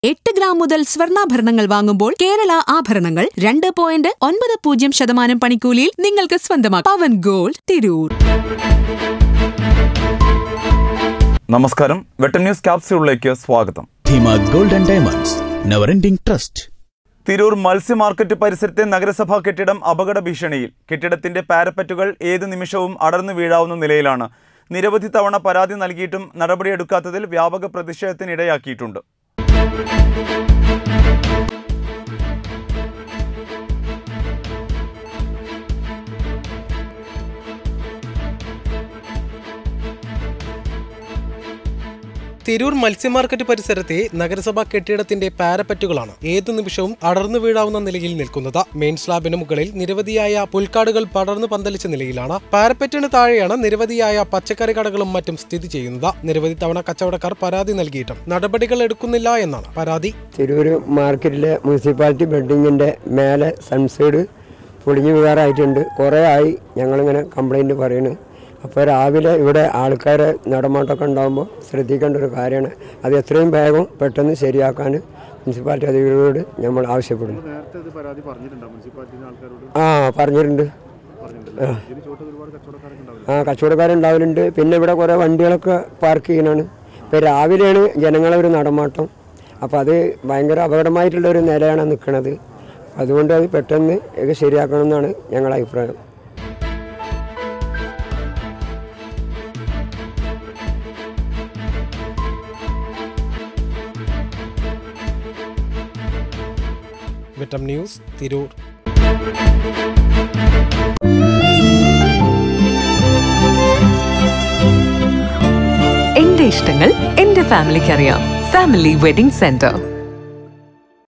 എട്ട് ഗ്രാം മുതൽ സ്വർണ്ണാഭരണങ്ങൾ വാങ്ങുമ്പോൾ കേരള ആഭരണങ്ങൾ രണ്ട് പോയിന്റ് ഒൻപത് പൂജ്യം ശതമാനം പണിക്കൂലിയിൽ നിങ്ങൾക്ക് സ്വന്തമാക്കാം പവൻ ഗോൾഡ് തിരൂർ നമസ്കാരം വെട്ടം ന്യൂസ് ക്യാപ്സ്യൂളിലേക്ക് സ്വാഗതം Dheema gold and diamonds never ending trust Tirur മത്സ്യ മാർക്കറ്റ് പരിസരത്തെ നഗരസഭാ കെട്ടിടം അപകട ഭീഷണിയിൽ കെട്ടിടത്തിന്റെ പാരപ്പറ്റുകൾ ഏത് നിമിഷവും അടർന്നു വീഴാവുന്ന നിലയിലാണ് നിരവധി തവണ പരാതി നൽകിയിട്ടും നടപടിയെടുക്കാത്തതിൽ വ്യാപക പ്രതിഷേധത്തിനിടയാക്കിയിട്ടുണ്ട് തിരൂർ മത്സ്യമാർക്കറ്റ് പരിസരത്തെ നഗരസഭാ കെട്ടിടത്തിന്റെ പാരപ്പറ്റുകളാണ് ഏതു നിമിഷവും അടർന്നു വീഴാവുന്ന നിലയിൽ നിൽക്കുന്നത് മെയിൻ സ്ലാബിന് മുകളിൽ നിരവധിയായ പുൽക്കാടുകൾ പടർന്നു പന്തലിച്ച നിലയിലാണ് പാരപ്പറ്റിന് താഴെയാണ് നിരവധിയായ പച്ചക്കറി കടകളും മറ്റും സ്ഥിതി ചെയ്യുന്നത് നിരവധി തവണ കച്ചവടക്കാർ പരാതി നൽകിയിട്ടും നടപടികൾ എടുക്കുന്നില്ല എന്നാണ് പരാതി തിരൂര് മാർക്കറ്റിലെ മുനിസിപ്പാലിറ്റി ബിൽഡിങ്ങിൻ്റെ മേലെ സൺസൈഡ് പൊളിഞ്ഞു വീഴാറായിട്ടുണ്ട് കുറേ ആയി ഞങ്ങളിങ്ങനെ കംപ്ലൈൻറ്റ് പറയുന്നു അപ്പോൾ രാവിലെ ഇവിടെ ആൾക്കാരെ നടമാട്ടമൊക്കെ ഉണ്ടാകുമ്പോൾ ശ്രദ്ധിക്കേണ്ട ഒരു കാര്യമാണ് അത് എത്രയും വേഗം പെട്ടെന്ന് ശരിയാക്കാൻ മുനിസിപ്പാലിറ്റി അധികൃതരോട് നമ്മൾ ആവശ്യപ്പെടുന്നു ആ പറഞ്ഞിട്ടുണ്ട് ആ. ആ കച്ചവടക്കാരുണ്ടാവലുണ്ട് പിന്നെ ഇവിടെ കുറേ വണ്ടികളൊക്കെ പാർക്ക് ചെയ്യുന്നതാണ് ഇപ്പോൾ രാവിലെയാണ് ജനങ്ങളെ ഒരു നടമാട്ടം അപ്പോൾ അത് ഭയങ്കര അപകടമായിട്ടുള്ള ഒരു നിലയാണ് നിൽക്കുന്നത് അതുകൊണ്ട് അത് പെട്ടെന്ന് ഇത് ശരിയാക്കണം എന്നാണ് ഞങ്ങളുടെ അഭിപ്രായം വിറ്റം ന്യൂസ് തിരൂർ എന്റെ ഇഷ്ടങ്ങൾ എന്റെ ഫാമിലിക്ക് അറിയാം ഫാമിലി വെഡിംഗ് സെന്റർ